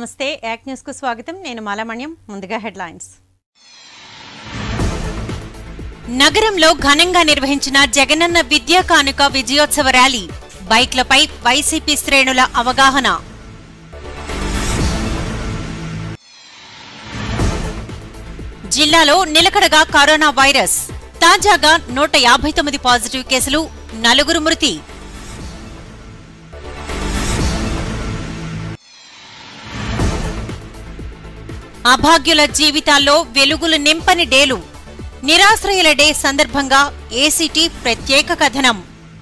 నమస్తే యాక్ న్యూస్ కు స్వాగతం నేను మాలమణ్యం ముందుగా హెడ్లైన్స్ నగరంలో ఘనంగా నిర్వహించిన జగనన్న విద్యా కానుక విజయోత్సవ ర్యాలీ బైక్లపై వైసీపీ శ్రేణుల అవగాహన జిల్లాలో నిలకడగా కరోనా వైరస్ తాజాగా నూట యాభై తొమ్మిది పాజిటివ్ కేసులు నలుగురు మృతి అభాగ్యుల జీవితాల్లో వెలుగులు నింపని డేలు నిరాశ్రయుల డే సందర్భంగా ఏసీటీ ప్రత్యేక కథనం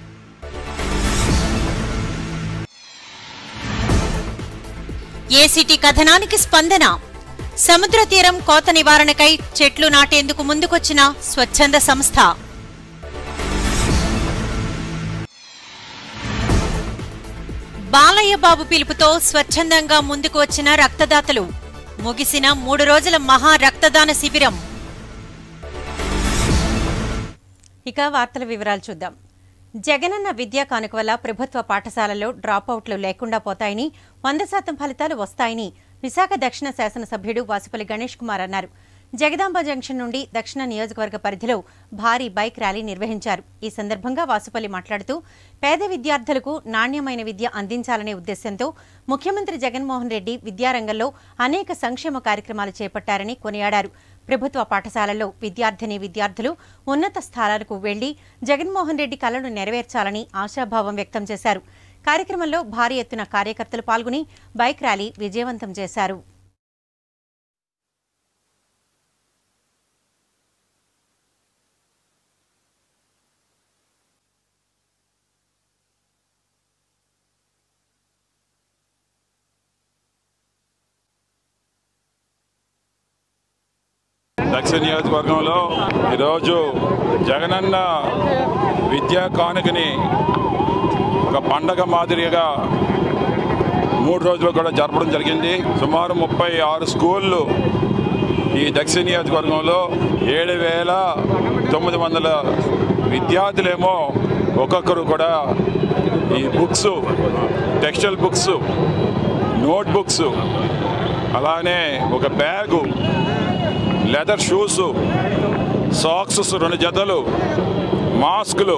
ఏసీటీ కథనానికి స్పందన సముద్ర తీరం కోత నివారణకై చెట్లు నాటేందుకు ముందుకొచ్చిన స్వచ్ఛంద సంస్థ బాలయ్య బాబు పిలుపుతో స్వచ్ఛందంగా ముందుకు వచ్చిన రక్తదాతలు ముగిసిన మూడు రోజుల మహా రక్తదాన శిబిరం ఇక వార్తల వివరాలు చూద్దాం జగనన్న విద్యా కానుక వల్ల ప్రభుత్వ పాఠశాలల్లో డ్రాపౌట్లు లేకుండా పోతాయని వంద శాతం ఫలితాలు వస్తాయని విశాఖ దక్షిణ శాసనసభ్యుడు వాసుపల్లి గణేష్ కుమార్ అన్నారు జగదాంబ జంక్షన్ నుండి దక్షిణ నియోజకవర్గ పరిధిలో భారీ బైక్ ర్యాలీ నిర్వహించారు ఈ సందర్భంగా వాసుపల్లి మాట్లాడుతూ పేద విద్యార్థులకు నాణ్యమైన విద్య అందించాలనే ఉద్దేశంతో ముఖ్యమంత్రి జగన్మోహన్ రెడ్డి విద్యారంగంలో అనేక సంక్షేమ కార్యక్రమాలు చేపట్టారని కొనియాడారు ప్రభుత్వ పాఠశాలల్లో విద్యార్థిని విద్యార్థులు ఉన్నత స్థానాలకు వెళ్లి జగన్మోహన్ రెడ్డి కలను నెరవేర్చాలని ఆశాభావం వ్యక్తం చేశారు కార్యక్రమంలో భారీ ఎత్తున కార్యకర్తలు పాల్గొని బైక్ ర్యాలీ విజయవంతం చేశారు దక్షిణ నియోజకవర్గంలో ఈరోజు జగనన్న విద్యా కానుకని ఒక పండగ మాదిరిగా మూడు రోజులు కూడా జరపడం జరిగింది సుమారు ముప్పై ఆరు స్కూళ్ళు ఈ దక్షిణ నియోజకవర్గంలో ఏడు వేల తొమ్మిది వందల విద్యార్థులేమో ఒక్కొక్కరు కూడా ఈ books textile books notebooks అలానే ఒక బ్యాగు లెదర్ షూస్ సాక్స్ రెండు జతలు మాస్కులు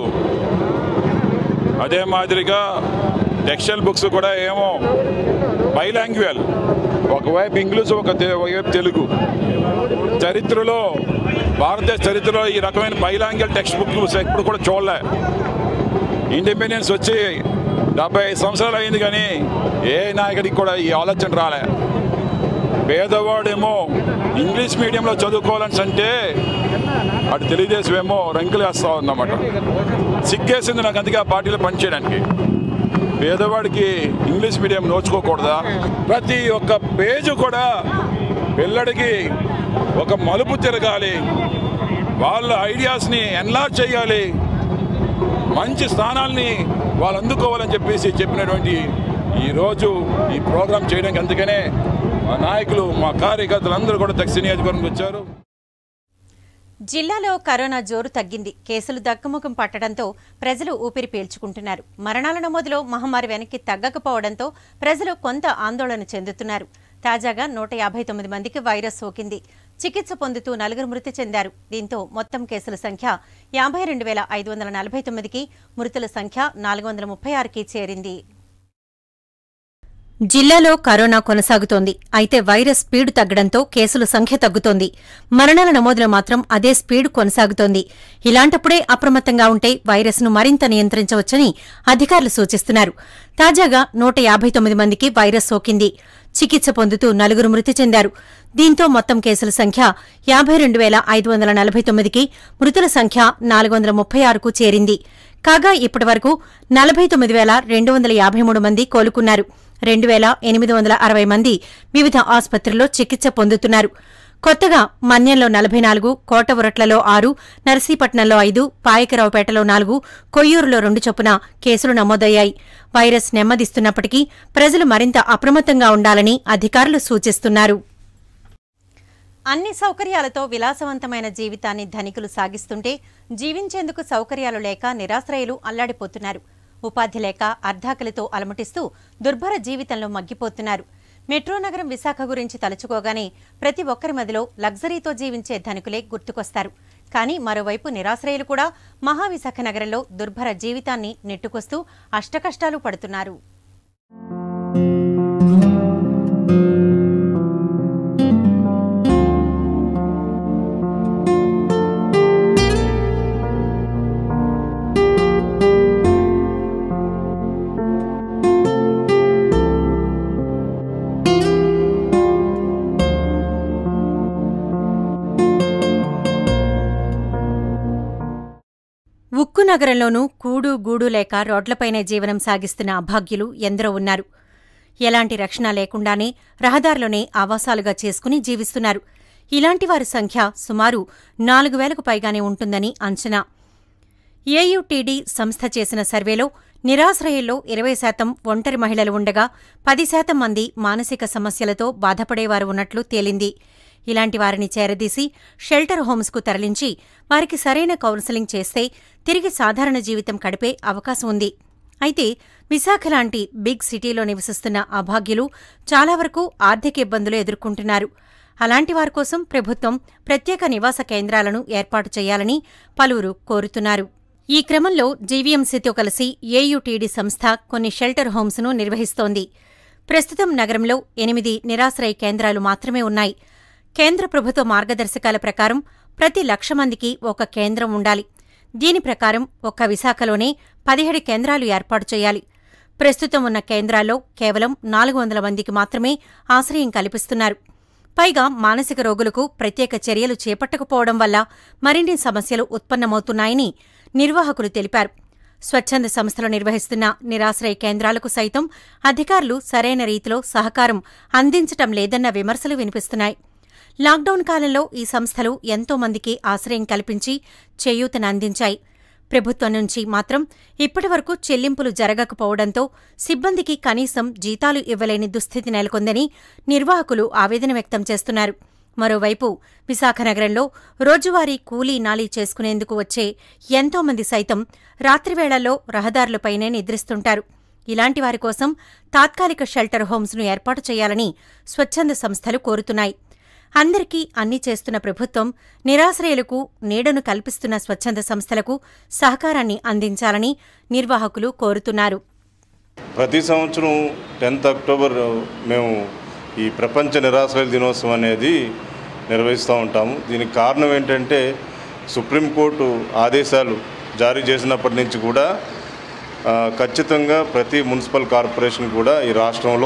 అదే మాదిరిగా టెక్స్టైల్ బుక్స్ కూడా ఏమో బైలాంగ్వేల్ ఒకవైపు ఇంగ్లీష్ ఒక తె- ఒకవైపు తెలుగు చరిత్రలో భారతదేశ చరిత్రలో ఈ రకమైన బైలాంగ్వేల్ టెక్స్ట్ బుక్ ఎప్పుడు కూడా చూడలే ఇండిపెండెన్స్ వచ్చి డెబ్బై ఐదు సంవత్సరాలు అయింది కానీ ఏ నాయకుడికి కూడా ఈ ఆలోచన రాలే పేదవాడేమో ఇంగ్లీష్ మీడియంలో చదువుకోవాలని అంటే అటు తెలుగుదేశం ఏమో రంకులు వేస్తా ఉందన్నమాట సిగ్గేసింది నాకు అందుకే ఆ పార్టీలో పనిచేయడానికి పేదవాడికి ఇంగ్లీష్ మీడియం నోచుకోకూడదా ప్రతి ఒక్క పేజు కూడా పిల్లడికి ఒక మలుపు తిరగాలి వాళ్ళ ఐడియాస్ని ఎన్లార్జ్ చేయాలి మంచి స్థానాల్ని వాళ్ళు అందుకోవాలని చెప్పేసి చెప్పినటువంటి ఈరోజు ఈ ప్రోగ్రాం చేయడానికి అందుకనే మా నాయకులు మా కార్యకర్తలు అందరూ కూడా దక్షిణ నియోజకవర్గంకి వచ్చారు జిల్లాలో కరోనా జోరు తగ్గింది కేసులు దక్కుముఖం పట్టడంతో ప్రజలు ఊపిరి పీల్చుకుంటున్నారు మరణాల నమోదులో మహమ్మారి వెనక్కి తగ్గకపోవడంతో ప్రజలు కొంత ఆందోళన చెందుతున్నారు తాజాగా నూట యాభై తొమ్మిది మందికి వైరస్ సోకింది చికిత్స పొందుతూ నలుగురు మృతి చెందారు దీంతో మొత్తం కేసుల సంఖ్య యాభై రెండు వేల ఐదు వందల నలభై తొమ్మిదికి మృతుల సంఖ్య నాలుగు వందల ముప్పై ఆరుకి చేరింది జిల్లాలో కరోనా కొనసాగుతోంది అయితే వైరస్ స్పీడ్ తగ్గడంతో కేసుల సంఖ్య తగ్గుతోంది మరణాల నమోదులో మాత్రం అదే స్పీడ్ కొనసాగుతోంది ఇలాంటప్పుడే అప్రమత్తంగా ఉంటే వైరస్ను మరింత నియంత్రించవచ్చని అధికారులు సూచిస్తున్నారు తాజాగా నూట యాభై తొమ్మిది మందికి వైరస్ సోకింది చికిత్స పొందుతూ నలుగురు మృతి చెందారు దీంతో మొత్తం కేసుల సంఖ్య యాభై రెండు వేల ఐదు వందల నలభై తొమ్మిదికి మృతుల సంఖ్య నాలుగు వందల ముప్పై ఆరుకు చేరింది కాగా ఇప్పటివరకు నలభై తొమ్మిది వేల రెండు వందల యాభై మూడు మంది కోలుకున్నారు రెండు వేల ఎనిమిది వందల అరవై మంది వివిధ ఆసుపత్రుల్లో చికిత్స పొందుతున్నారు కొత్తగా మన్యంలో నలభై నాలుగు కోటవురట్లలో ఆరు నర్సీపట్నంలో ఐదు పాయకరావుపేటలో నాలుగు కొయ్యూరులో రెండు చొప్పున కేసులు నమోదయ్యాయి వైరస్ నెమ్మదిస్తున్నప్పటికీ ప్రజలు మరింత అప్రమత్తంగా ఉండాలని అధికారులు సూచిస్తున్నారు అన్ని సౌకర్యాలతో విలాసవంతమైన జీవితాన్ని ధనికులు సాగిస్తుంటే జీవించేందుకు సౌకర్యాలు లేక నిరాశ్రయులు అల్లాడిపోతున్నారు ఉపాధి లేక అర్ధాకలితో అలమటిస్తూ దుర్భర జీవితంలో మగ్గిపోతున్నారు మెట్రో నగరం విశాఖ గురించి తలుచుకోగానే ప్రతి ఒక్కరి మదిలో లగ్జరీతో జీవించే ధనికులే గుర్తుకొస్తారు కానీ మరోవైపు నిరాశ్రయులు కూడా మహావిశాఖ నగరంలో దుర్భర జీవితాన్ని నెట్టుకొస్తూ అష్టకష్టాలు పడుతున్నారు ఉక్కు నగరంలోనూ కూడు గూడు లేక రోడ్లపైనే జీవనం సాగిస్తున్న అభాగ్యులు ఎందరో ఉన్నారు ఎలాంటి రక్షణ లేకుండానే రహదారులోనే ఆవాసాలుగా చేసుకుని జీవిస్తున్నారు ఇలాంటి వారి సంఖ్య సుమారు నాలుగు వేలకు పైగానే ఉంటుందని అంచనా ఏయుటీడీ సంస్థ చేసిన సర్వేలో నిరాశ్రయుల్లో ఇరవై శాతం ఒంటరి మహిళలు ఉండగా పది శాతం మంది మానసిక సమస్యలతో బాధపడేవారు ఉన్నట్లు తేలింది ఇలాంటి వారిని చేరదీసి షెల్టర్ హోమ్స్కు తరలించి వారికి సరైన కౌన్సెలింగ్ చేస్తే తిరిగి సాధారణ జీవితం గడిపే అవకాశం ఉంది అయితే విశాఖ లాంటి బిగ్ సిటీలో నివసిస్తున్న అభాగ్యులు చాలా వరకు ఆర్థిక ఇబ్బందులు ఎదుర్కొంటున్నారు అలాంటి వారి కోసం ప్రభుత్వం ప్రత్యేక నివాస కేంద్రాలను ఏర్పాటు చేయాలని పలువురు కోరుతున్నారు ఈ క్రమంలో జీవీఎంసీతో కలిసి ఏయుటీడీ సంస్థ కొన్ని షెల్టర్ హోమ్స్ను నిర్వహిస్తోంది ప్రస్తుతం నగరంలో ఎనిమిది నిరాశ్రయ కేంద్రాలు మాత్రమే ఉన్నాయి కేంద్ర ప్రభుత్వ మార్గదర్శకాల ప్రకారం ప్రతి లక్ష మందికి ఒక కేంద్రం ఉండాలి దీని ప్రకారం ఒక్క విశాఖలోనే పదిహేడు కేంద్రాలు ఏర్పాటు చేయాలి ప్రస్తుతం ఉన్న కేంద్రాల్లో కేవలం నాలుగు వందల మందికి మాత్రమే ఆశ్రయం కల్పిస్తున్నారు పైగా మానసిక రోగులకు ప్రత్యేక చర్యలు చేపట్టకపోవడం వల్ల మరిన్ని సమస్యలు ఉత్పన్నమవుతున్నాయని నిర్వాహకులు తెలిపారు స్వచ్ఛంద సంస్థలు నిర్వహిస్తున్న నిరాశ్రయ కేంద్రాలకు సైతం అధికారులు సరైన రీతిలో సహకారం అందించటం లేదన్న విమర్శలు వినిపిస్తున్నాయి లాక్డౌన్ కాలంలో ఈ సంస్థలు ఎంతో మందికి ఆశ్రయం కల్పించి చేయూతను అందించాయి ప్రభుత్వం నుంచి మాత్రం ఇప్పటివరకు చెల్లింపులు జరగకపోవడంతో సిబ్బందికి కనీసం జీతాలు ఇవ్వలేని దుస్థితి నెలకొందని నిర్వాహకులు ఆవేదన వ్యక్తం చేస్తున్నారు మరోవైపు విశాఖ నగరంలో రోజువారీ కూలీ నాలీ చేసుకునేందుకు వచ్చే ఎంతో మంది సైతం రాత్రివేళల్లో రహదారులపైనే నిద్రిస్తుంటారు ఇలాంటి వారి కోసం తాత్కాలిక షెల్టర్ హోమ్స్ను ఏర్పాటు చేయాలని స్వచ్ఛంద సంస్థలు కోరుతున్నాయి అందరికీ అన్ని చేస్తున్న ప్రభుత్వం నిరాశ్రయులకు నీడను కల్పిస్తున్న స్వచ్ఛంద సంస్థలకు సహకారాన్ని అందించాలని నిర్వాహకులు కోరుతున్నారు ప్రతి సంవత్సరం టెన్త్ అక్టోబర్ మేము ఈ ప్రపంచ నిరాశ్రయ దినోత్సవం అనేది నిర్వహిస్తూ ఉంటాము దీనికి కారణం ఏంటంటే సుప్రీంకోర్టు ఆదేశాలు జారీ చేసినప్పటి నుంచి కూడా ఆ, ఖచ్చితంగా ప్రతి మున్సిపల్ కార్పొరేషన్ కూడా ఈ రాష్ట్రంలో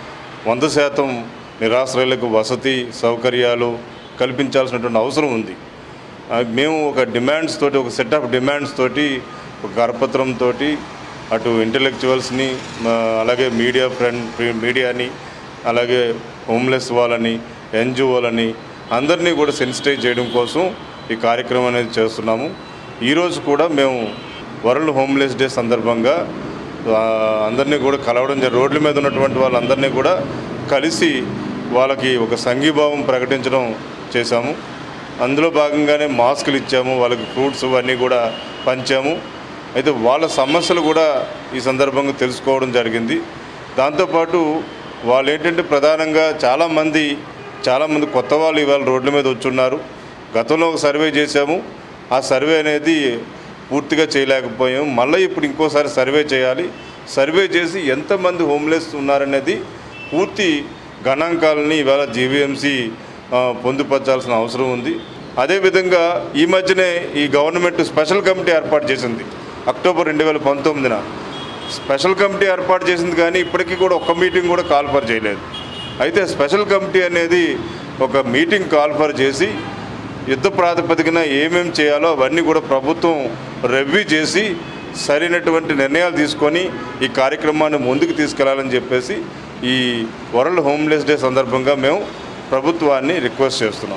వంద శాతం నిరాశ్రయులకు వసతి సౌకర్యాలు కల్పించాల్సినటువంటి అవసరం ఉంది ఆ, మేము ఒక డిమాండ్స్ తోటి ఒక సెట్ ఆఫ్ డిమాండ్స్ తోటి ఒక కరపత్రం తోటి అటు ఇంటలెక్చువల్స్ని ఆ, అలాగే మీడియా ఫ్రెండ్ మీడియాని అలాగే హోమ్లెస్ వాళ్ళని ఎన్జిఓలని అందరినీ కూడా సెన్సిటైజ్ చేయడం కోసం ఈ కార్యక్రమం అనేది చేస్తున్నాము ఈరోజు కూడా మేము వరల్డ్ హోమ్లెస్ డే సందర్భంగా ఆ, అందరినీ కూడా కలవడం జరిగింది రోడ్ల మీద ఉన్నటువంటి వాళ్ళందరినీ కూడా కలిసి వాళ్ళకి ఒక సంఘీభావం ప్రకటించడం చేశాము అందులో భాగంగానే మాస్కులు ఇచ్చాము వాళ్ళకి ఫ్రూట్స్ ఇవన్నీ కూడా పంచాము అయితే వాళ్ళ సమస్యలు కూడా ఈ సందర్భంగా తెలుసుకోవడం జరిగింది దాంతోపాటు వాళ్ళు ఏంటంటే ప్రధానంగా చాలామంది చాలామంది కొత్త వాళ్ళు ఇవాళ రోడ్ల మీద వచ్చున్నారు గతంలో ఒక సర్వే చేశాము ఆ సర్వే అనేది పూర్తిగా చేయలేకపోయాము మళ్ళీ ఇప్పుడు ఇంకోసారి సర్వే చేయాలి సర్వే చేసి ఎంతమంది హోమ్లెస్ ఉన్నారనేది పూర్తి గణాంకాలని ఇవాళ జీవీఎంసీ పొందుపరచాల్సిన అవసరం ఉంది అదేవిధంగా ఈ మధ్యనే ఈ గవర్నమెంట్ స్పెషల్ కమిటీ ఏర్పాటు చేసింది అక్టోబర్ రెండు వేల పంతొమ్మిదిన స్పెషల్ కమిటీ ఏర్పాటు చేసింది కానీ ఇప్పటికీ కూడా ఒక్క మీటింగ్ కూడా కాల్ఫర్ చేయలేదు అయితే స్పెషల్ కమిటీ అనేది ఒక మీటింగ్ కాల్ఫర్ చేసి యుద్ధ ప్రాతిపదికన ఏమేం చేయాలో అవన్నీ కూడా ప్రభుత్వం రెవ్యూ చేసి సరైనటువంటి నిర్ణయాలు తీసుకొని ఈ కార్యక్రమాన్ని ముందుకు తీసుకెళ్లాలని చెప్పేసి ఈ వరల్డ్ హోమ్లెస్ డే సందర్భంగా మేము ప్రభుత్వాన్ని రిక్వెస్ట్ చేస్తున్నాం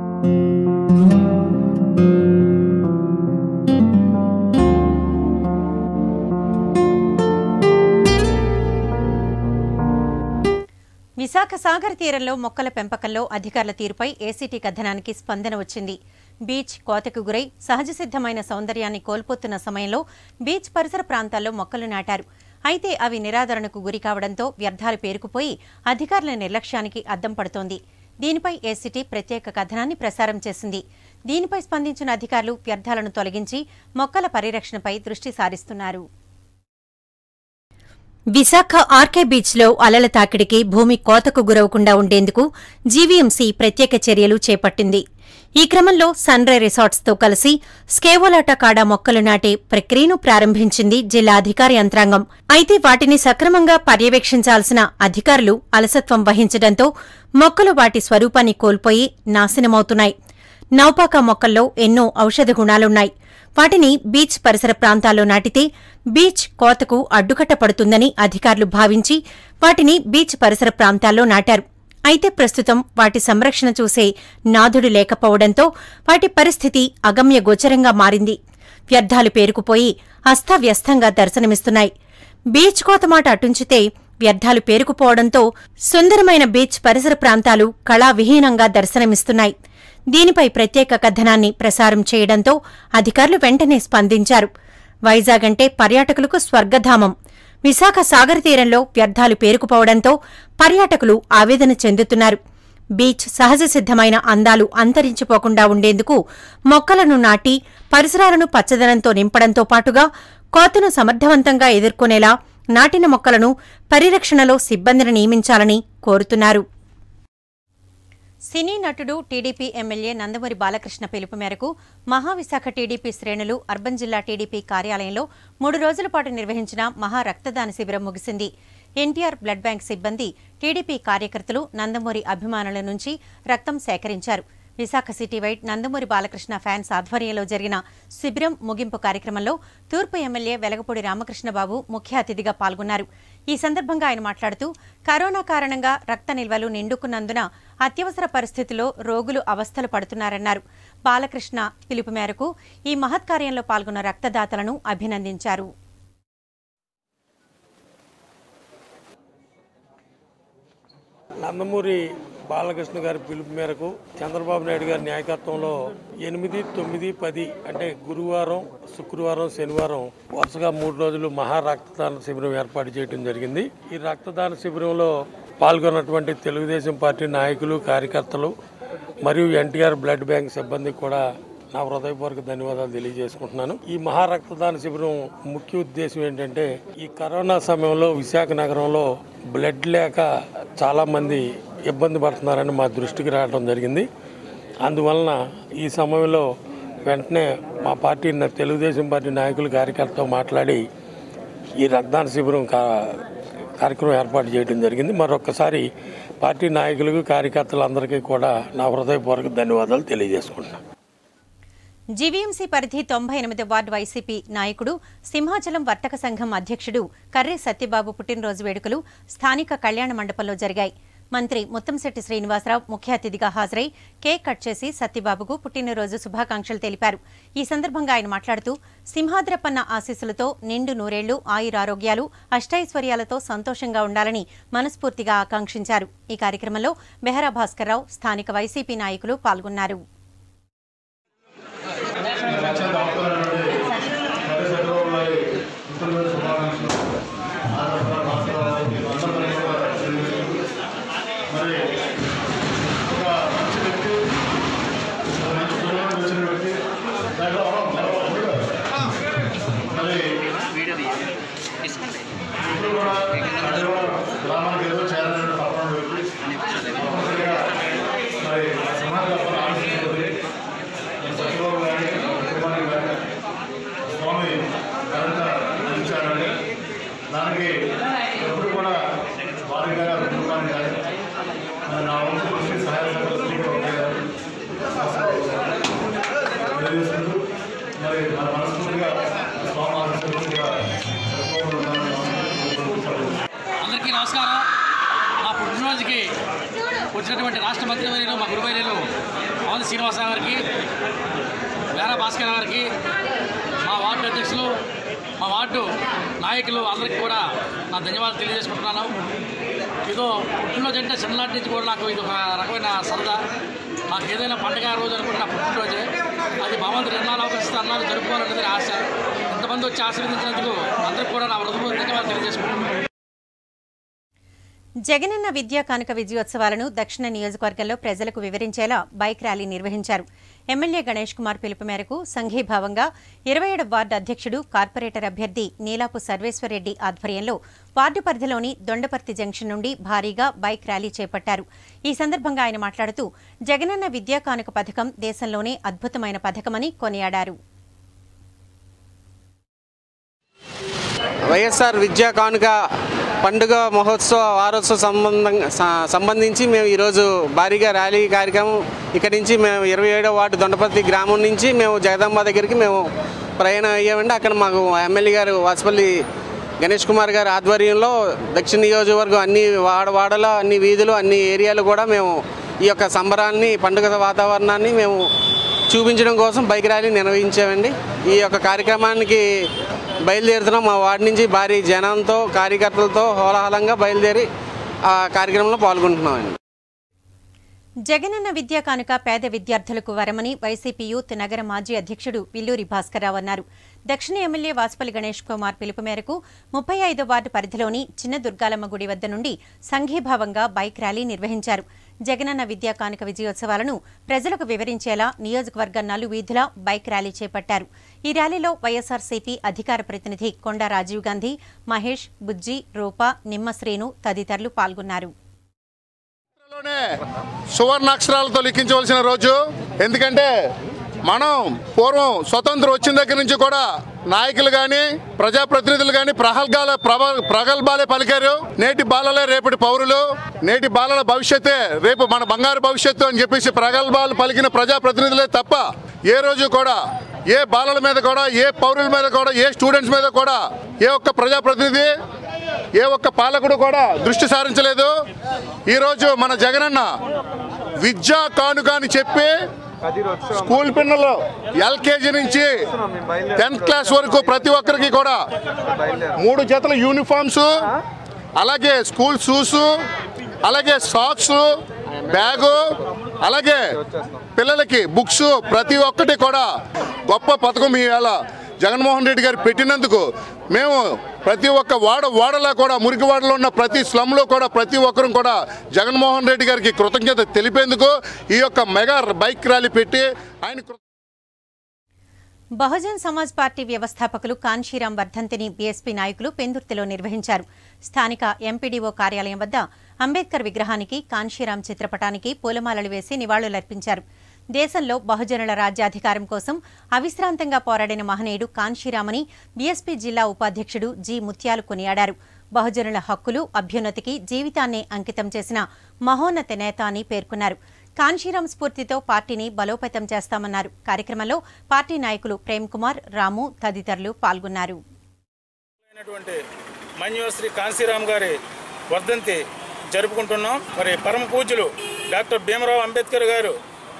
విశాఖ సాగర్ తీరంలో మొక్కల పెంపకంలో అధికారుల తీరుపై ఏసీటీ కథనానికి స్పందన వచ్చింది బీచ్ కోతకు గురై సహజ సిద్ధమైన సౌందర్యాన్ని కోల్పోతున్న సమయంలో బీచ్ పరిసర ప్రాంతాల్లో మొక్కలు నాటారు అయితే అవి నిరాదరణకు గురి కావడంతో వ్యర్థాలు పేరుకుపోయి అధికారుల నిర్లక్ష్యానికి అద్దం పడుతోంది దీనిపై ఏసీటీ ప్రత్యేక కథనాన్ని ప్రసారం చేసింది దీనిపై స్పందించిన అధికారులు వ్యర్థాలను తొలగించి మొక్కల పరిరక్షణపై దృష్టి సారిస్తున్నారు విశాఖ ఆర్కే బీచ్లో అలల తాకిడికి భూమి కోతకు గురవకుండా ఉండేందుకు జీవీఎంసీ ప్రత్యేక చర్యలు చేపట్టింది ఈ క్రమంలో సన్రే రిసార్ట్స్తో కలిసి స్కేవోలాట కాడా మొక్కలు నాటే ప్రక్రియను ప్రారంభించింది జిల్లా అధికార యంత్రాంగం అయితే వాటిని సక్రమంగా పర్యవేక్షించాల్సిన అధికారులు అలసత్వం వహించడంతో మొక్కలు వాటి స్వరూపాన్ని కోల్పోయి నాశనమవుతున్నాయి నౌపాక మొక్కల్లో ఎన్నో ఔషధ గుణాలున్నాయి వాటిని బీచ్ పరిసర ప్రాంతాల్లో నాటితే బీచ్ కోతకు అడ్డుకట్ట పడుతుందని అధికారులు భావించి వాటిని బీచ్ పరిసర ప్రాంతాల్లో నాటారు అయితే ప్రస్తుతం వాటి సంరక్షణ చూసే నాథుడు లేకపోవడంతో వాటి పరిస్థితి అగమ్య గోచరంగా మారింది వ్యర్థాలు పేరుకుపోయి అస్తవ్యస్తంగా దర్శనమిస్తున్నాయి బీచ్ కోత మాట అటుంచితే వ్యర్థాలు పేరుకుపోవడంతో సుందరమైన బీచ్ పరిసర ప్రాంతాలు కళావిహీనంగా దర్శనమిస్తున్నాయి దీనిపై ప్రత్యేక కథనాన్ని ప్రసారం చేయడంతో అధికారులు వెంటనే స్పందించారు వైజాగ్ అంటే పర్యాటకులకు స్వర్గధామం విశాఖ సాగర తీరంలో వ్యర్థాలు పేరుకుపోవడంతో పర్యాటకులు ఆవేదన చెందుతున్నారు బీచ్ సహజ సిద్ధమైన అందాలు అంతరించిపోకుండా ఉండేందుకు మొక్కలను నాటి పరిసరాలను పచ్చదనంతో నింపడంతో పాటుగా కోతను సమర్థవంతంగా ఎదుర్కొనేలా నాటిన మొక్కలను పరిరక్షణలో సిబ్బందిని నియమించాలని కోరుతున్నారు సినీ నటుడు టీడీపీ ఎమ్మెల్యే నందమూరి బాలకృష్ణ పిలుపు మేరకు మహావిశాఖ టీడీపీ శ్రేణులు అర్బన్ జిల్లా టీడీపీ కార్యాలయంలో మూడు రోజుల పాటు నిర్వహించిన మహా రక్తదాన శిబిరం ముగిసింది ఎన్టీఆర్ బ్లడ్ బ్యాంక్ సిబ్బంది టీడీపీ కార్యకర్తలు నందమూరి అభిమానుల నుంచి రక్తం సేకరించారు Visakha city wide Nandamuri Balakrishna fans ఆధ్వర్యంలో జరిగిన శిబిరం ముగింపు కార్యక్రమంలో తూర్పు ఎమ్మెల్యే వెలగపూడి రామకృష్ణబాబు ముఖ్య అతిథిగా పాల్గొన్నారు ఈ సందర్భంగా ఆయన మాట్లాడుతూ కరోనా కారణంగా రక్త నిల్వలు నిండుకున్నందున అత్యవసర పరిస్థితుల్లో రోగులు అవస్థలు పడుతున్నారన్నారు బాలకృష్ణ పిలుపు మేరకు ఈ మహత్కార్యంలో పాల్గొన్న రక్తదాతలను అభినందించారు నందమూరి బాలకృష్ణ గారి పిలుపు మేరకు చంద్రబాబు నాయుడు గారి నాయకత్వంలో ఎనిమిది తొమ్మిది పది అంటే గురువారం శుక్రవారం శనివారం వరుసగా మూడు రోజులు మహా రక్తదాన శిబిరం ఏర్పాటు చేయడం జరిగింది ఈ రక్తదాన శిబిరంలో పాల్గొన్నటువంటి తెలుగుదేశం పార్టీ నాయకులు కార్యకర్తలు మరియు ఎన్టీఆర్ బ్లడ్ బ్యాంక్ సిబ్బంది కూడా నా హృదయపూర్వక ధన్యవాదాలు తెలియజేసుకుంటున్నాను ఈ మహా రక్తదాన శిబిరం ముఖ్య ఉద్దేశం ఏంటంటే ఈ కరోనా సమయంలో విశాఖ నగరంలో బ్లడ్ లేక చాలామంది ఇబ్బంది పడుతున్నారని మా దృష్టికి రావడం జరిగింది అందువలన ఈ సమయంలో వెంటనే మా పార్టీ తెలుగుదేశం పార్టీ నాయకులు కార్యకర్తతో మాట్లాడి ఈ రక్తదాన శిబిరం కా కార్యక్రమం ఏర్పాటు చేయడం జరిగింది మరొకసారి పార్టీ నాయకులకు కార్యకర్తలందరికీ కూడా నా హృదయపూర్వక ధన్యవాదాలు తెలియజేసుకుంటున్నాను జీవీఎంసీ పరిధి తొంభై ఎనిమిది వార్డు వైసీపీ నాయకుడు సింహాచలం వర్తక సంఘం అధ్యక్షుడు కర్రే సత్యబాబు పుట్టినరోజు వేడుకలు స్థానిక కళ్యాణ మండపంలో జరిగాయి మంత్రి ముత్తంశెట్టి శ్రీనివాసరావు ముఖ్య అతిథిగా హాజరై కేక్ కట్ చేసి సత్యబాబుకు పుట్టినరోజు శుభాకాంక్షలు తెలిపారు ఈ సందర్భంగా ఆయన మాట్లాడుతూ సింహాద్రపన్న ఆశీస్సులతో నిండు నూరేళ్లు ఆయురారోగ్యాలు అష్టైశ్వర్యాలతో సంతోషంగా ఉండాలని మనస్ఫూర్తిగా ఆకాంక్షించారు ఈ కార్యక్రమంలో బెహరా భాస్కర్రావు స్థానిక వైసీపీ నాయకులు పాల్గొన్నారు గ్రామానికి ఏదో చేయాలని తప్పన పెట్టి మరి సమాజం ఆలోచించుకుంది సచివాలయం కానీ కుటుంబానికి కానీ స్వామి మరింత అందించాలని దానికి ఎప్పుడు కూడా వారికి కానీ ఆ కుటుంబానికి కానీ మరి నా వంతు కృషి సహాయ సహకారాలు కూడా ఉంటాయని తెలియజేసుకుంటూ మరి మన మనస్ఫూర్తిగా స్వామి ఆశీస్సులు కూడా సరిపోకుండా ఉండాలని కోరుకుంటున్నాను. అందరికీ నమస్కారం మా పుట్టినరోజుకి వచ్చినటువంటి రాష్ట్ర మంత్రివర్యులు మా గురువర్యులు పవన్ శ్రీనివాసరావు గారికి వేరా భాస్కర్ గారికి మా వార్డు అధ్యక్షులు మా వార్డు నాయకులు అందరికీ కూడా నా ధన్యవాదాలు తెలియజేసుకుంటున్నాను ఇదో పుట్టినరోజు అంటే చిన్ననాటి నుంచి కూడా నాకు ఇది ఒక రకమైన సరదా నాకు ఏదైనా పండగ రోజు అనుకుంటే నా పుట్టినరోజే అది భగవంతుడు ఎన్నాళ్ళు అవకాశిస్తే అన్నాళ్ళు జరుపుకోవాలనేది నా ఆశ ఇంత ఇంతమంది వచ్చి ఆశీర్వదించినందుకు అందరికి కూడా నా హృదయపూర్వకంగా తెలియజేసుకుంటున్నాను జగనన్న విద్యా కానుక విజయోత్సవాలను దక్షిణ నియోజకవర్గంలో ప్రజలకు వివరించేలా బైక్ ర్యాలీ నిర్వహించారు ఎమ్మెల్యే గణేష్ కుమార్ పిలుపు మేరకు సంఘీభావంగా ఇరవై ఏడు వార్డు అధ్యక్షుడు కార్పొరేటర్ అభ్యర్థి నీలాపు సర్వేశ్వరరెడ్డి ఆధ్వర్యంలో వార్డు పరిధిలోని దొండపర్తి జంక్షన్ నుండి భారీగా బైక్ ర్యాలీ చేపట్టారు ఈ సందర్భంగా ఆయన మాట్లాడుతూ జగనన్న విద్యా కానుక పథకం దేశంలోనే అద్భుతమైన పథకమని కొనియాడారు వైఎస్ఆర్ విద్యా కానుక పండుగ మహోత్సవ వారోత్సవ సంబంధం స- సంబంధించి మేము ఈరోజు భారీగా ర్యాలీ కార్యక్రమం ఇక్కడి నుంచి మేము ఇరవై ఏడో వార్డు దొండపర్తి గ్రామం నుంచి మేము జగదాంబ దగ్గరికి మేము ప్రయాణం అయ్యామండి అక్కడ మాకు ఎమ్మెల్యే గారు వాసుపల్లి గణేష్ కుమార్ గారి ఆధ్వర్యంలో దక్షిణ నియోజకవర్గం అన్ని వాడ వాడలో అన్ని వీధులు అన్ని ఏరియాలు కూడా మేము ఈ యొక్క సంబరాన్ని పండుగ వాతావరణాన్ని మేము చూపించడం కోసం బైక్ ర్యాలీ నిర్వహించామండి ఈ యొక్క కార్యక్రమానికి బయలుదేరుతున్నాం మా వార్డు నుంచి భారీ జనంతో కార్యకర్తలతో హోలాహలంగా బయలుదేరి ఆ కార్యక్రమంలో పాల్గొంటున్నామండి జగనన్న విద్యా కానుక పేద విద్యార్థులకు వరమని వైసీపీ యూత్ నగర మాజీ అధ్యక్షుడు విల్లూరి భాస్కర్రావు అన్నారు దక్షిణ ఎమ్మెల్యే వాసుపల్లి గణేష్ కుమార్ పిలుపు మేరకు ముప్పై ఐదో వార్డు పరిధిలోని చిన్న దుర్గాలమ్మ గుడి వద్ద నుండి సంఘీభావంగా బైక్ ర్యాలీ నిర్వహించారు జగనన్న విద్యా కానుక విజయోత్సవాలను ప్రజలకు వివరించేలా నియోజకవర్గ నలు వీధుల బైక్ ర్యాలీ చేపట్టారు ఈ ర్యాలీలో వైఎస్ఆర్సీపీ అధికార ప్రతినిధి కొండా రాజీవ్ గాంధీ మహేష్ బుజ్జి రూపా నిమ్మ శ్రీను తదితరులు పాల్గొన్నారు లోనే సువర్ణాక్షరాలతో లిఖించవలసిన రోజు ఎందుకంటే మనం పూర్వం స్వతంత్రం వచ్చిన దగ్గర నుంచి కూడా నాయకులు కానీ ప్రజాప్రతినిధులు కానీ ప్రహల్గాల ప్రభ ప్రగల్భాలే పలికారు నేటి బాలలే రేపటి పౌరులు నేటి బాలల భవిష్యత్తే రేపు మన బంగారు భవిష్యత్తు అని చెప్పేసి ప్రగల్భాలు పలికిన ప్రజాప్రతినిధులే తప్ప ఏ రోజు కూడా ఏ బాలల మీద కూడా ఏ పౌరుల మీద కూడా ఏ స్టూడెంట్స్ మీద కూడా ఏ ఒక్క ప్రజాప్రతినిధి ఏ ఒక్క పాలకుడు కూడా దృష్టి సారించలేదు ఈరోజు మన జగనన్న విద్యా కానుక అని చెప్పి స్కూల్ పిల్లలు ఎల్కేజీ నుంచి టెన్త్ క్లాస్ వరకు ప్రతి ఒక్కరికి కూడా మూడు జతల యూనిఫామ్స్ అలాగే స్కూల్ షూస్ అలాగే సాక్స్ బ్యాగు అలాగే పిల్లలకి బుక్స్ ప్రతి ఒక్కటి కూడా గొప్ప పథకం ఇవాళ జగన్మోహన్ రెడ్డి గారు పెట్టినందుకు మేము ప్రతి ఒక్క వాడ వాడలా కూడా మురికి వాడలో ఉన్న ప్రతి స్లమ్లో కూడా ప్రతి ఒక్కరం కూడా జగన్మోహన్ రెడ్డి గారికి కృతజ్ఞత తెలిపేందుకు ఈ యొక్క మెగా బైక్ ర్యాలీ పెట్టి ఆయన కృత- బహుజన్ సమాజ్ పార్టీ వ్యవస్థాపకులు కాన్షీరాం వర్ధంతిని బీఎస్పీ నాయకులు పెందుర్తిలో నిర్వహించారు స్థానిక ఎంపీడీఓ కార్యాలయం వద్ద అంబేద్కర్ విగ్రహానికి కాన్షీరాం చిత్రపటానికి పూలమాలలు వేసి నివాళులర్పించారు దేశంలో బహుజనుల రాజ్యాధికారం కోసం అవిశ్రాంతంగా పోరాడిన మహనీయుడు కాన్షీరామని బీఎస్పీ జిల్లా ఉపాధ్యక్షుడు జి ముత్యాలు కొనియాడారు బహుజనుల హక్కులు అభ్యున్నతికి జీవితాన్ని అంకితం చేసిన మహోన్నత నేత అని పేర్కొన్నారు కాన్షీరాం స్ఫూర్తితో పార్టీని బలోపేతం చేస్తామన్నారు కార్యక్రమంలో పార్టీ నాయకులు ప్రేమ్ కుమార్ రాము తదితరులు పాల్గొన్నారు అయినటువంటి మన్యుశ్రీ కాంశీరామ్ గారి వర్ధంతి జరుపుకుంటున్నాం మరి పరమ పూజ్యులు డాక్టర్ భీమరావు అంబేద్కర్ గారు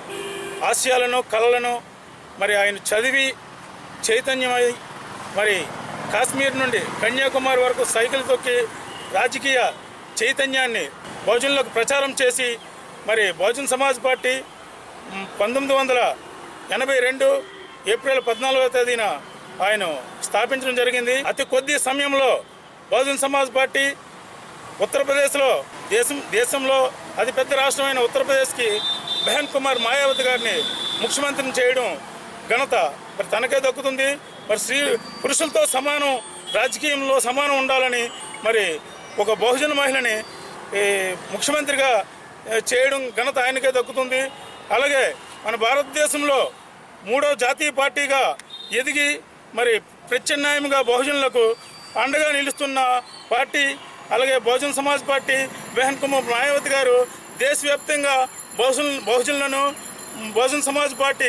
ఆశయాలను కళలను మరి ఆయన చదివి చైతన్యమై మరి కాశ్మీర్ నుండి కన్యాకుమారి వరకు సైకిల్ తొక్కి రాజకీయ చైతన్యాన్ని బహుజనులకు ప్రచారం చేసి మరి బహుజన్ సమాజ్ పార్టీ మ్, పంతొమ్మిది వందల ఎనభై రెండు ఏప్రిల్ పద్నాలుగవ తేదీన ఆయన స్థాపించడం జరిగింది అతి కొద్ది సమయంలో బహుజన్ సమాజ్ పార్టీ ఉత్తరప్రదేశ్లో దేశం దేశంలో అతిపెద్ద రాష్ట్రమైన ఉత్తరప్రదేశ్కి బెహన్ కుమార్ మాయావతి గారిని ముఖ్యమంత్రిని చేయడం ఘనత మరి తనకే దక్కుతుంది మరి స్త్రీ పురుషులతో సమానం రాజకీయంలో సమానం ఉండాలని మరి ఒక బహుజన మహిళని ఈ, ముఖ్యమంత్రిగా ఏ, చేయడం ఘనత ఆయనకే దక్కుతుంది అలాగే మన భారతదేశంలో మూడో జాతీయ పార్టీగా ఎదిగి మరి ప్రత్యామ్నాయంగా బహుజనులకు అండగా నిలుస్తున్న పార్టీ అలాగే బహుజన్ సమాజ్ పార్టీ బెహన్ కుమార్ మాయావతి గారు దేశవ్యాప్తంగా బహుజన్ బహుజనులను బహుజన్ సమాజ్ పార్టీ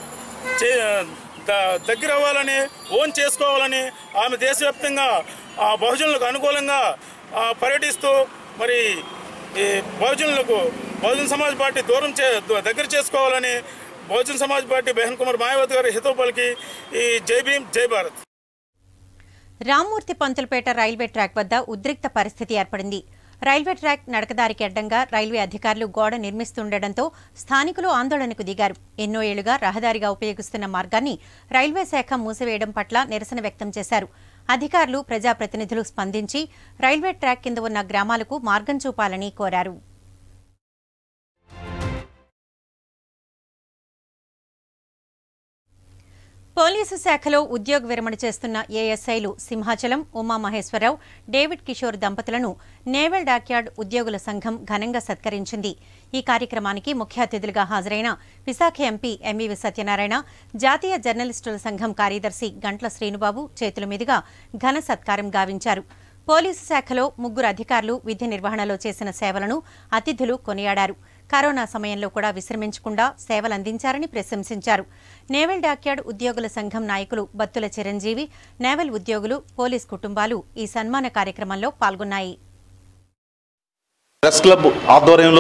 చే ద- దగ్గర అవ్వాలని ఓన్ చేసుకోవాలని ఆమె దేశవ్యాప్తంగా ఆ బహుజనులకు అనుకూలంగా ఆ, పర్యటిస్తూ మరి ఈ బహుజనులకు బహుజన్ సమాజ్ పార్టీ దూరం చే దగ్గర చేసుకోవాలని బహుజన్ సమాజ్ పార్టీ బెహన్ కుమార్ మాయావతి గారి హితవు పలికి ఈ జై భీమ్ జై భారత్ రామ్మూర్తి పంతులపేట రైల్వే ట్రాక్ వద్ద ఉద్రిక్త పరిస్థితి ఏర్పడింది రైల్వే ట్రాక్ నడకదారికి అడ్డంగా రైల్వే అధికారులు గోడ నిర్మిస్తుండటంతో స్థానికులు ఆందోళనకు దిగారు ఎన్నో ఏళ్లుగా రహదారిగా ఉపయోగిస్తున్న మార్గాన్ని రైల్వే శాఖ మూసివేయడం పట్ల నిరసన వ్యక్తం చేశారు అధికారులు ప్రజాప్రతినిధులు స్పందించి రైల్వే ట్రాక్ కింద ఉన్న గ్రామాలకు మార్గం చూపాలని కోరారు పోలీసు శాఖలో ఉద్యోగ విరమణ చేస్తున్న ఏఎస్ఐలు సింహాచలం ఉమామహేశ్వరరావు డేవిడ్ కిషోర్ దంపతులను నేవల్ డాక్యార్డ్ ఉద్యోగుల సంఘం ఘనంగా సత్కరించింది ఈ కార్యక్రమానికి ముఖ్య అతిథులుగా హాజరైన విశాఖ ఎంపీ ఎంవీవి సత్యనారాయణ జాతీయ జర్నలిస్టుల సంఘం కార్యదర్శి గంట్ల శ్రీనుబాబు చేతుల మీదుగా ఘన సత్కారం గావించారు పోలీసు శాఖలో ముగ్గురు అధికారులు విధి నిర్వహణలో చేసిన సేవలను అతిథులు కొనియాడారు కరోనా సమయంలో కూడా విశ్రమించకుండా సేవలందించారని ప్రశంసించారు నేవల్ డాక్యార్డ్ ఉద్యోగుల సంఘం నాయకులు బత్తుల చిరంజీవి నేవల్ ఉద్యోగులు పోలీస్ కుటుంబాలు ఈ సన్మాన కార్యక్రమంలో పాల్గొన్నాయి ప్రెస్ క్లబ్ ఆధ్వర్యంలో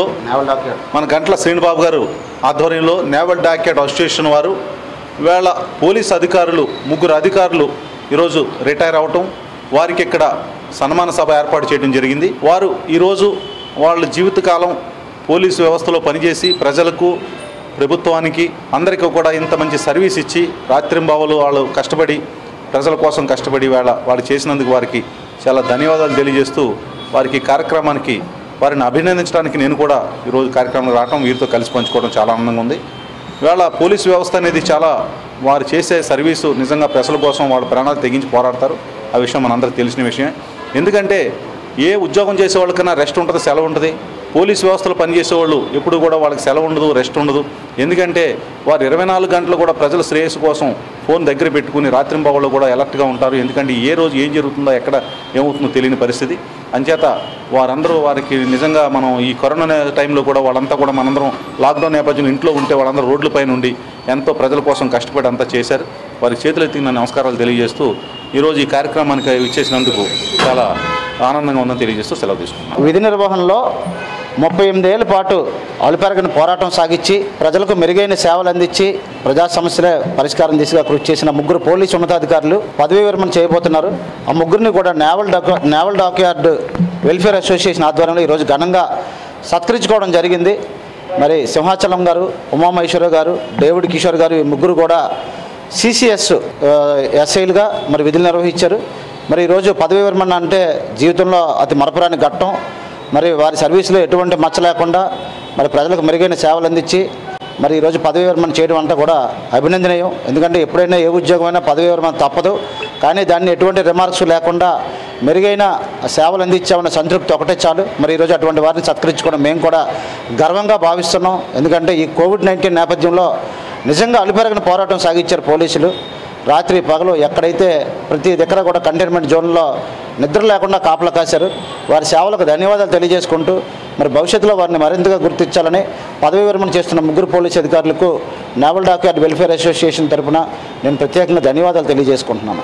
మన గంటల శ్రీనిబాబు గారు ఆధ్వర్యంలో నేవల్ డాక్యార్డ్ అసోసియేషన్ వారు ఇవాళ పోలీస్ అధికారులు ముగ్గురు అధికారులు ఈరోజు రిటైర్ అవటం వారికి ఇక్కడ సన్మాన సభ ఏర్పాటు చేయడం జరిగింది వారు ఈరోజు వాళ్ళ జీవితకాలం పోలీసు వ్యవస్థలో పనిచేసి ప్రజలకు ప్రభుత్వానికి అందరికీ కూడా ఇంత మంచి సర్వీస్ ఇచ్చి రాత్రింబావలు వాళ్ళు కష్టపడి ప్రజల కోసం కష్టపడి వేళ వాళ్ళు చేసినందుకు వారికి చాలా ధన్యవాదాలు తెలియజేస్తూ వారికి ఈ కార్యక్రమానికి వారిని అభినందించడానికి నేను కూడా ఈరోజు కార్యక్రమం రావడం వీరితో కలిసి పంచుకోవడం చాలా ఆనందంగా ఉంది ఇవాళ పోలీసు వ్యవస్థ అనేది చాలా వారు చేసే సర్వీసు నిజంగా ప్రజల కోసం వాళ్ళ ప్రాణాలు తెగించి పోరాడతారు ఆ విషయం మనందరికీ తెలిసిన విషయమే ఎందుకంటే ఏ ఉద్యోగం చేసే వాళ్ళకన్నా రెస్ట్ ఉంటుంది సెలవు ఉంటుంది పోలీస్ వ్యవస్థలో పనిచేసే వాళ్ళు ఎప్పుడు కూడా వాళ్ళకి సెలవు ఉండదు రెస్ట్ ఉండదు ఎందుకంటే వారు ఇరవై నాలుగు గంటలు కూడా ప్రజల శ్రేయస్సు కోసం ఫోన్ దగ్గర పెట్టుకుని రాత్రింబావుల్లో కూడా అలర్ట్గా ఉంటారు ఎందుకంటే ఏ రోజు ఏం జరుగుతుందో ఎక్కడ ఏమవుతుందో తెలియని పరిస్థితి అంచేత వారందరూ వారికి నిజంగా మనం ఈ కరోనా టైంలో కూడా వాళ్ళంతా కూడా మనందరం లాక్డౌన్ నేపథ్యంలో ఇంట్లో ఉంటే వాళ్ళందరూ రోడ్లపై నుండి ఎంతో ప్రజల కోసం కష్టపడి అంతా చేశారు వారి చేతులెత్తి నా నమస్కారాలు తెలియజేస్తూ ఈరోజు ఈ కార్యక్రమానికి ఇచ్చేసినందుకు చాలా ఆనందంగా ఉందని తెలియజేస్తూ సెలవు తీసుకున్నాను విధి నిర్వహణలో ముప్పై ఎనిమిది ఏళ్ల పాటు అలుపెరగని పోరాటం సాగించి ప్రజలకు మెరుగైన సేవలు అందించి ప్రజా సమస్యల పరిష్కారం దిశగా కృషి చేసిన ముగ్గురు పోలీసు ఉన్నతాధికారులు పదవీ విరమణ చేయబోతున్నారు ఆ ముగ్గురిని కూడా naval dock naval dockyard welfare association ఆధ్వర్యంలో ఈరోజు ఘనంగా సత్కరించుకోవడం జరిగింది మరి సింహాచలం గారు ఉమామహేశ్వర గారు డేవిడ్ కిషోర్ గారు ఈ ముగ్గురు కూడా సిసిఎస్ ఎస్ఐలుగా మరి విధులు నిర్వహించారు మరి ఈరోజు పదవీ విరమణ అంటే జీవితంలో అతి మరపురాని ఘట్టం మరి వారి సర్వీసులో ఎటువంటి మచ్చ లేకుండా మరి ప్రజలకు మెరుగైన సేవలు అందించి మరి ఈరోజు పదవీ విరమణ చేయడం అంతా కూడా అభినందనీయం ఎందుకంటే ఎప్పుడైనా ఏ ఉద్యోగమైనా పదవీ విరమణ తప్పదు కానీ దాన్ని ఎటువంటి రిమార్క్స్ లేకుండా మెరుగైన సేవలు అందించామన్న సంతృప్తి ఒకటే చాలు మరి ఈరోజు అటువంటి వారిని సత్కరించుకోవడం మేము కూడా గర్వంగా భావిస్తున్నాం ఎందుకంటే ఈ కోవిడ్ నైన్టీన్ నేపథ్యంలో నిజంగా అలుపెరగని పోరాటం సాగించారు పోలీసులు రాత్రి పగలు ఎక్కడైతే ప్రతి దగ్గర కూడా కంటైన్మెంట్ జోన్లో నిద్ర లేకుండా కాపలా కాశారు వారి సేవలకు ధన్యవాదాలు తెలియజేసుకుంటూ మరి భవిష్యత్తులో వారిని మరింతగా గుర్తించాలని పదవి విరమణ చేస్తున్న ముగ్గురు పోలీసు అధికారులకు నేవల్ డాక్యార్డ్ వెల్ఫేర్ అసోసియేషన్ తరపున నేను ప్రత్యేకంగా ధన్యవాదాలు తెలియజేసుకుంటున్నాను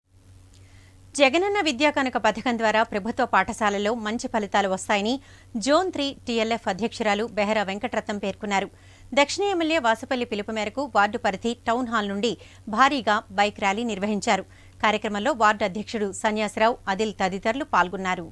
జగనన్న విద్యా కనుక పథకం ద్వారా ప్రభుత్వ పాఠశాలల్లో మంచి ఫలితాలు వస్తాయని జోన్ త్రీ టీఎల్ఎఫ్ అధ్యక్షురాలు బెహరా వెంకటరత్నం పేర్కొన్నారు దక్షిణ ఎమ్మెల్యే వాసుపల్లి పిలుపు మేరకు వార్డు పరిధి టౌన్ హాల్ నుండి భారీగా బైక్ ర్యాలీ నిర్వహించారు కార్యక్రమంలో వార్డు అధ్యక్షుడు సన్యాసరావు అదిల్ తదితరులు పాల్గొన్నారు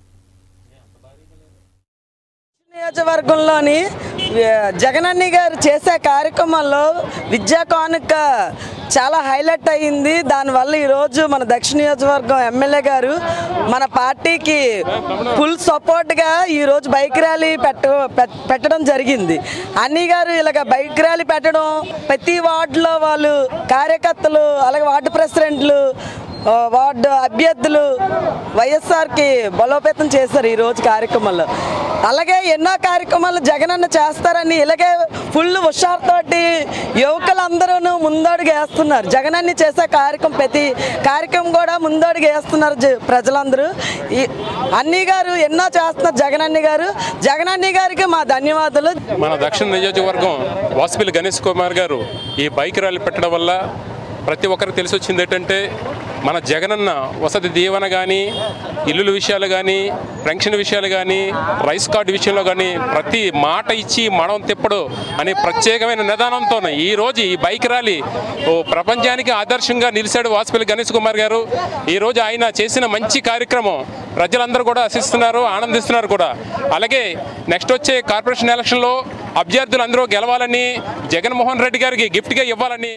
నియోజకవర్గంలోని జగనన్ని గారు చేసే కార్యక్రమాల్లో విద్యా కానుక చాలా హైలైట్ అయ్యింది దానివల్ల ఈరోజు మన దక్షిణ నియోజకవర్గం ఎమ్మెల్యే గారు మన పార్టీకి ఫుల్ సపోర్ట్గా ఈరోజు బైక్ ర్యాలీ పెట్ట పెట్- పెట్టడం జరిగింది అన్నీ గారు ఇలాగ బైక్ ర్యాలీ పెట్టడం ప్రతి వార్డులో వాళ్ళు కార్యకర్తలు అలాగే వార్డు ప్రెసిడెంట్లు ఆ, వార్డు అభ్యర్థులు వైఎస్ఆర్కి బలోపేతం చేశారు ఈ రోజు కార్యక్రమంలో అలాగే ఎన్నో కార్యక్రమాలు జగనన్న చేస్తారని ఇలాగే ఫుల్ హుషారుతోటి యువకులందరూ ముందడుగు వేస్తున్నారు జగనన్ని చేసే కార్యక్రమం ప్రతి కార్యక్రమం కూడా ముందడుగు వేస్తున్నారు జ- ప్రజలందరూ ఈ అన్ని గారు ఎన్నో చేస్తున్నారు జగనన్ని గారు జగనన్ని గారికి మా ధన్యవాదాలు మన దక్షిణ నియోజకవర్గం వాసుపల్లి గణేష్ కుమార్ గారు ఈ బైక్ ర్యాలీ పెట్టడం వల్ల ప్రతి ఒక్కరికి తెలిసి వచ్చింది ఏంటంటే మన జగనన్న వసతి దీవెన కానీ ఇల్లుల విషయాలు కానీ పెన్షన్ విషయాలు కానీ రైస్ కార్డు విషయంలో కానీ ప్రతి మాట ఇచ్చి మడం తిప్పడు అనే ప్రత్యేకమైన నిదానంతో ఈ రోజు ఈ బైక్ ర్యాలీ ఓ ప్రపంచానికి ఆదర్శంగా నిలిచాడు వాసుపల్లి గణేష్ కుమార్ గారు ఈ రోజు ఆయన చేసిన మంచి కార్యక్రమం ప్రజలందరూ కూడా ఆశిస్తున్నారు ఆనందిస్తున్నారు కూడా అలాగే నెక్స్ట్ వచ్చే కార్పొరేషన్ ఎలక్షన్లో అభ్యర్థులు అందరూ గెలవాలని జగన్మోహన్ రెడ్డి గారికి గిఫ్ట్గా ఇవ్వాలని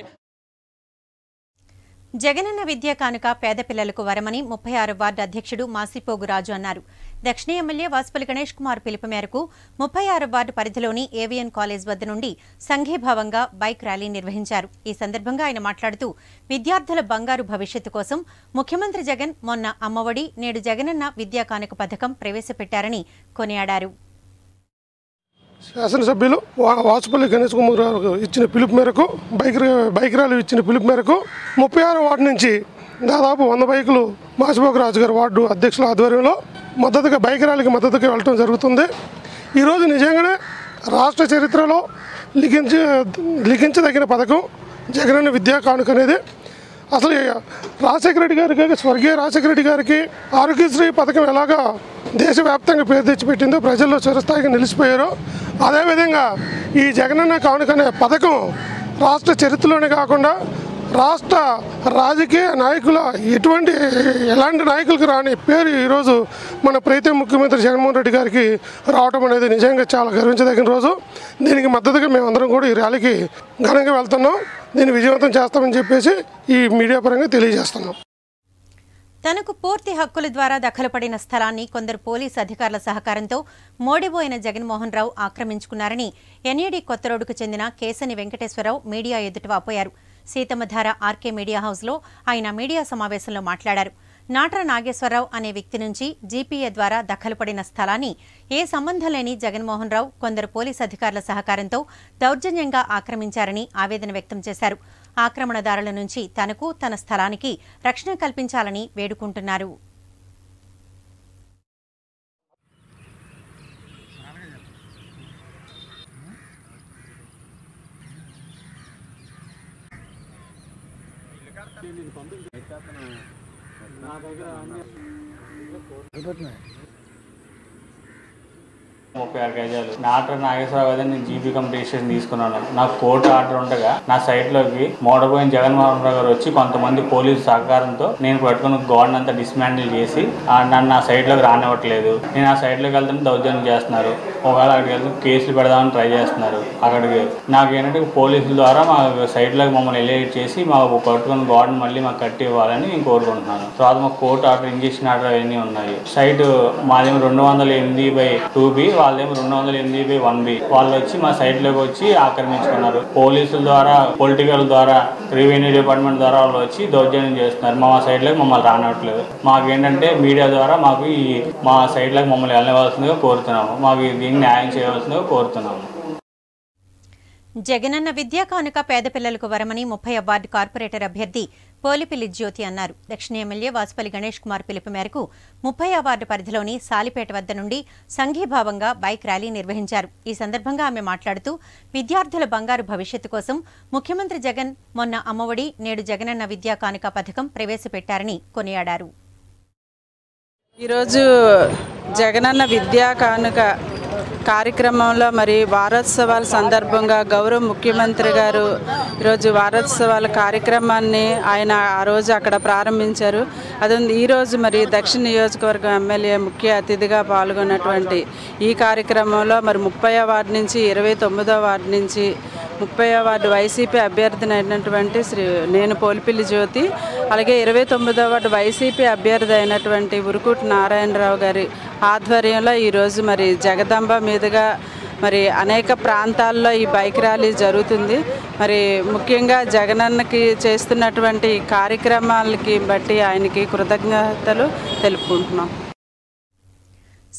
జగనన్న విద్యా కానుక పేద పిల్లలకు వరమని ముప్పై ఆరు వార్డు అధ్యక్షుడు మాసిపోగు రాజు అన్నారు దక్షిణ ఎమ్మెల్యే వాసుపల్లి గణేష్ కుమార్ పిలుపు మేరకు ముప్పై ఆరు వార్డు పరిధిలోని ఏవిఎన్ కాలేజ్ వద్ద నుండి సంఘీభావంగా బైక్ ర్యాలీ నిర్వహించారు ఈ సందర్భంగా ఆయన మాట్లాడుతూ విద్యార్థుల బంగారు భవిష్యత్తు కోసం ముఖ్యమంత్రి జగన్ మొన్న అమ్మఒడి నేడు జగనన్న విద్యా కానుక పథకం ప్రవేశపెట్టారని కొనియాడారు శాసనసభ్యులు వా- వాసుపల్లి గణేష్ కుమార్ గారు ఇచ్చిన పిలుపు మేరకు బైక్ రా- బైక్ ర్యాలీ ఇచ్చిన పిలుపు మేరకు ముప్పై ఆరు వార్డు నుంచి దాదాపు వంద బైకులు మాసిపోక రాజు గారి వార్డు అధ్యక్షుల ఆధ్వర్యంలో మద్దతుగా బైక్ ర్యాలీకి మద్దతుగా వెళ్ళటం జరుగుతుంది ఈరోజు నిజంగానే రాష్ట్ర చరిత్రలో లిఖించ లిఖించదగిన పథకం జగనన్న విద్యా కానుక అనేది అసలు రాజశేఖర రెడ్డి గారికి స్వర్గీయ రాజశేఖర రెడ్డి గారికి ఆరోగ్యశ్రీ పథకం ఎలాగా దేశవ్యాప్తంగా పేరు తెచ్చిపెట్టిందో ప్రజల్లో చిరస్థాయిగా నిలిచిపోయారో అదేవిధంగా ఈ జగనన్న కానుక అనే పథకం రాష్ట్ర చరిత్రలోనే కాకుండా రాష్ట్ర రాజకీయ నాయకుల ఎటువంటి ఎలాంటి నాయకులకు రాని పేరు ఈరోజు మన ప్రీతం ముఖ్యమంత్రి జగన్మోహన్ రెడ్డి గారికి రావటం అనేది నిజంగా చాలా గర్వించదగిన రోజు దీనికి మద్దతుగా మేమందరం కూడా ఈ ర్యాలీకి ఘనంగా వెళ్తున్నాం దీన్ని విజయవంతం చేస్తామని చెప్పేసి ఈ మీడియా పరంగా తెలియజేస్తున్నాం తనకు పూర్తి హక్కుల ద్వారా దఖలుపడిన స్థలాన్ని కొందరు పోలీసు అధికారుల సహకారంతో మోడిబోయిన జగన్మోహన్ రావు ఆక్రమించుకున్నారని ఎన్ఈడి కొత్త రోడ్డుకు చెందిన కేసని వెంకటేశ్వరరావు మీడియా ఎదుట వాపోయారు సీతమ్మధార ఆర్కే మీడియా హౌస్లో ఆయన మీడియా సమావేశంలో మాట్లాడారు నాట్ర నాగేశ్వరరావు అనే వ్యక్తి నుంచి జీపీఏ ద్వారా దఖలుపడిన స్థలాన్ని ఏ సంబంధం లేని జగన్మోహన్ రావు కొందరు పోలీసు అధికారుల సహకారంతో దౌర్జన్యంగా ఆక్రమించారని ఆవేదన వ్యక్తం చేశారు ఆక్రమణదారుల నుంచి తనకు తన స్థలానికి రక్షణ కల్పించాలని వేడుకుంటున్నారు ముప్పై ఆరు గజాలు నాటర్ నాగేశ్వరరావు గారు నేను జీపీ కంప్లీషన్ తీసుకున్నాను నాకు కోర్టు ఆర్డర్ ఉండగా నా సైట్ లోకి మోడపోయిన జగన్మోహన్ రావు గారు వచ్చి కొంతమంది పోలీసు సహకారంతో నేను పట్టుకుని గోడన్ అంతా డిస్మాండిల్ చేసి ఆ నన్ను నా సైట్ లోకి రానివ్వట్లేదు నేను ఆ సైట్ లోకి వెళ్తుంటే దౌర్జన్యం చేస్తున్నారు ఒకవేళ అక్కడికి వెళ్తే కేసులు పెడదామని ట్రై చేస్తున్నారు అక్కడికి నాకు ఏంటంటే పోలీసుల ద్వారా మా సైట్ లోకి మమ్మల్ని ఎలియేట్ చేసి మా పట్టుకుని గోడను మళ్ళీ మాకు కట్టి ఇవ్వాలని నేను కోరుకుంటున్నాను తర్వాత మాకు కోర్టు ఆర్డర్ ఇంజక్షన్ ఆర్డర్ అవన్నీ ఉన్నాయి సైట్ మాదేమో రెండు వందల ఎనిమిది బై టూ బి వాళ్ళేమో రెండు వందల ఎనిమిది బై వన్ బి వాళ్ళు వచ్చి మా సైట్ లోకి వచ్చి ఆక్రమించుకున్నారు పోలీసుల ద్వారా పొలిటికల్ ద్వారా రెవెన్యూ డిపార్ట్మెంట్ ద్వారా వాళ్ళు వచ్చి దౌర్జన్యం చేస్తున్నారు మా సైట్ లోకి మమ్మల్ని రానట్లేదు మాకు ఏంటంటే మీడియా ద్వారా మాకు ఈ మా సైట్ లోకి మమ్మల్ని వెళ్ళవలసిందిగా కోరుతున్నాము మాకు దీన్ని న్యాయం చేయవలసిందిగా కోరుతున్నాము జగనన్న విద్యా కానుక పేద పిల్లలకు వరమని ముప్పై వార్డు కార్పొరేటర్ అభ్యర్థి పోలిపిల్లి జ్యోతి అన్నారు దక్షిణ ఎమ్మెల్యే వాసుపల్లి గణేష్ కుమార్ పిలుపు మేరకు ముప్పై వార్డు పరిధిలోని సాలిపేట వద్ద నుండి సంఘీభావంగా బైక్ ర్యాలీ నిర్వహించారు ఈ సందర్భంగా ఆమె మాట్లాడుతూ విద్యార్థుల బంగారు భవిష్యత్తు కోసం ముఖ్యమంత్రి జగన్ మొన్న అమ్మఒడి నేడు జగనన్న విద్యా కానుక పథకం ప్రవేశపెట్టారని కొనియాడారు ఈరోజు జగనన్న విద్యా కానుక కార్యక్రమంలో మరి వారోత్సవాల సందర్భంగా గౌరవ ముఖ్యమంత్రి గారు ఈరోజు వారోత్సవాల కార్యక్రమాన్ని ఆయన ఆ రోజు అక్కడ ప్రారంభించారు అది ఈరోజు మరి దక్షిణ నియోజకవర్గం ఎమ్మెల్యే ముఖ్య అతిథిగా పాల్గొన్నటువంటి ఈ కార్యక్రమంలో మరి ముప్పై వార్డు నుంచి ఇరవై తొమ్మిదో వార్డు నుంచి ముప్పై వార్డు వైసీపీ అభ్యర్థిని అయినటువంటి శ్రీ నేను పోలిపిల్లి జ్యోతి అలాగే ఇరవై తొమ్మిదో వార్డు వైసీపీ అభ్యర్థి అయినటువంటి ఉరుకుటి నారాయణరావు గారి ఆధ్వర్యంలో ఈరోజు మరి జగదంబ మీదుగా మరి అనేక ప్రాంతాల్లో ఈ బైక్ ర్యాలీ జరుగుతుంది మరి ముఖ్యంగా జగనన్నకి చేస్తున్నటువంటి కార్యక్రమాలకి బట్టి ఆయనకి కృతజ్ఞతలు తెలుపుకుంటున్నాం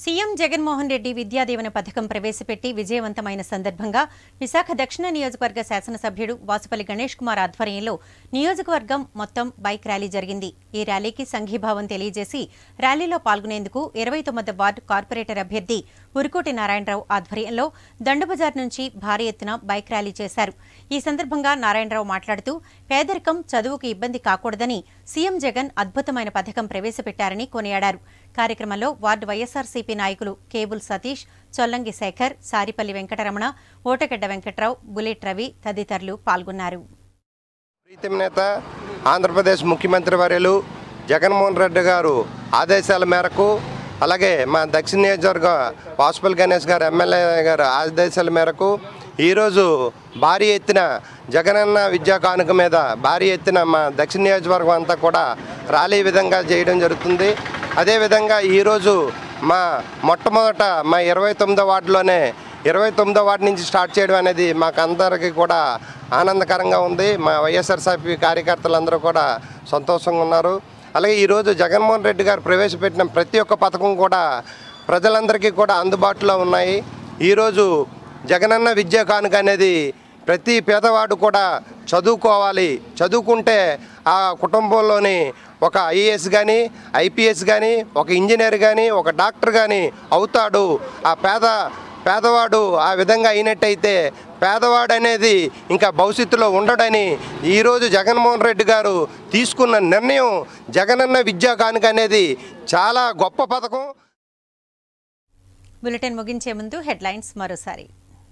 సీఎం జగన్మోహన్ రెడ్డి విద్యాదీవెన పథకం ప్రవేశపెట్టి విజయవంతమైన సందర్భంగా విశాఖ దక్షిణ నియోజకవర్గ శాసనసభ్యుడు వాసుపల్లి గణేష్ కుమార్ ఆధ్వర్యంలో నియోజకవర్గం మొత్తం బైక్ ర్యాలీ జరిగింది ఈ ర్యాలీకి సంఘీభావం తెలియజేసి ర్యాలీలో పాల్గొనేందుకు ఇరవై తొమ్మిది వార్డు కార్పొరేటర్ అభ్యర్థి ఉరుకోటి నారాయణరావు ఆధ్వర్యంలో దండుబజార్ నుంచి భారీ ఎత్తున బైక్ ర్యాలీ చేశారు ఈ సందర్భంగా నారాయణరావు మాట్లాడుతూ పేదరికం చదువుకు ఇబ్బంది కాకూడదని సీఎం జగన్ అద్భుతమైన పథకం ప్రవేశపెట్టారని కొనియాడారు కార్యక్రమంలో వార్డు వైఎస్ఆర్సీపీ నాయకులు కేబుల్ సతీష్ చొల్లంగి శేఖర్ సారిపల్లి వెంకటరమణ ఓటగడ్డ వెంకట్రావు బుల్లెట్ రవి తదితరులు పాల్గొన్నారు ప్రీతం నేత ఆంధ్రప్రదేశ్ ముఖ్యమంత్రి వర్యులు జగన్మోహన్ రెడ్డి గారు ఆదేశాల మేరకు అలాగే మా దక్షిణ నియోజకవర్గ వాసుపల్ గణేష్ గారు ఎమ్మెల్యే గారు ఆదేశాల మేరకు ఈరోజు భారీ ఎత్తున జగనన్న విద్యా కానుక మీద భారీ ఎత్తున మా దక్షిణ నియోజకవర్గం అంతా కూడా ర్యాలీ విధంగా చేయడం జరుగుతుంది అదేవిధంగా ఈరోజు మా మొట్టమొదట మా ఇరవై తొమ్మిదో వార్డులోనే ఇరవై తొమ్మిదో వార్డు నుంచి స్టార్ట్ చేయడం అనేది మాకు అందరికీ కూడా ఆనందకరంగా ఉంది మా వైఎస్ఆర్సీపీ కార్యకర్తలందరూ కూడా సంతోషంగా ఉన్నారు అలాగే ఈరోజు జగన్మోహన్ రెడ్డి గారు ప్రవేశపెట్టిన ప్రతి ఒక్క పథకం కూడా ప్రజలందరికీ కూడా అందుబాటులో ఉన్నాయి ఈరోజు జగనన్న విద్యా కానుక అనేది ప్రతి పేదవాడు కూడా చదువుకోవాలి చదువుకుంటే ఆ కుటుంబంలోని ఒక ఐఏఎస్ కానీ ఐపీఎస్ కానీ ఒక ఇంజనీర్ కానీ ఒక డాక్టర్ కానీ అవుతాడు ఆ పేద పేదవాడు ఆ విధంగా అయినట్టయితే పేదవాడు అనేది ఇంకా భవిష్యత్తులో ఉండడని ఈరోజు జగన్మోహన్ రెడ్డి గారు తీసుకున్న నిర్ణయం జగనన్న విద్యా కానుక అనేది చాలా గొప్ప పథకం బులెటిన్ ముగించే ముందు హెడ్లైన్స్ మరోసారి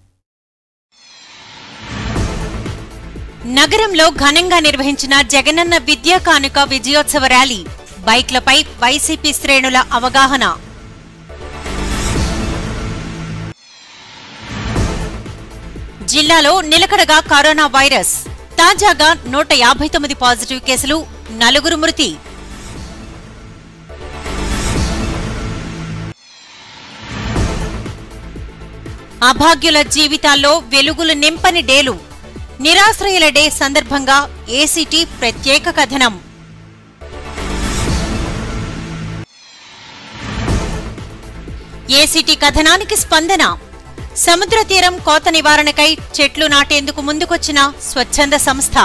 నగరంలో ఘనంగా నిర్వహించిన జగనన్న విద్యా కానుక విజయోత్సవ ర్యాలీ బైక్లపై వైసీపీ శ్రేణుల అవగాహన జిల్లాలో నిలకడగా కరోనా వైరస్ తాజాగా నూట యాభై తొమ్మిది పాజిటివ్ కేసులు నలుగురు మృతి అభాగ్యుల జీవితాల్లో వెలుగులు నింపని డేలు నిరాశ్రయుల డే సందర్భంగా ఏసీటీ ప్రత్యేక కథనం ఏసీటీ కథనానికి స్పందన సముద్ర తీరం కోత నివారణకై చెట్లు నాటేందుకు ముందుకొచ్చిన స్వచ్ఛంద సంస్థ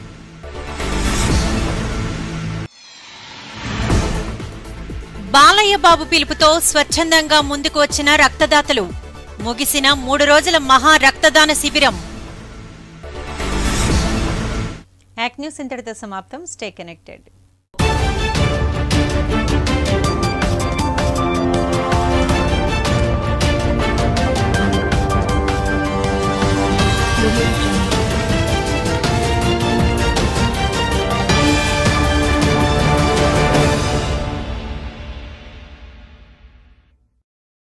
బాలయ్య బాబు పిలుపుతో స్వచ్ఛందంగా ముందుకు వచ్చిన రక్తదాతలు ముగిసిన మూడు రోజుల మహా రక్తదాన శిబిరం యాక్ న్యూస్ ఇంతటితో సమాప్తం స్టే కనెక్టెడ్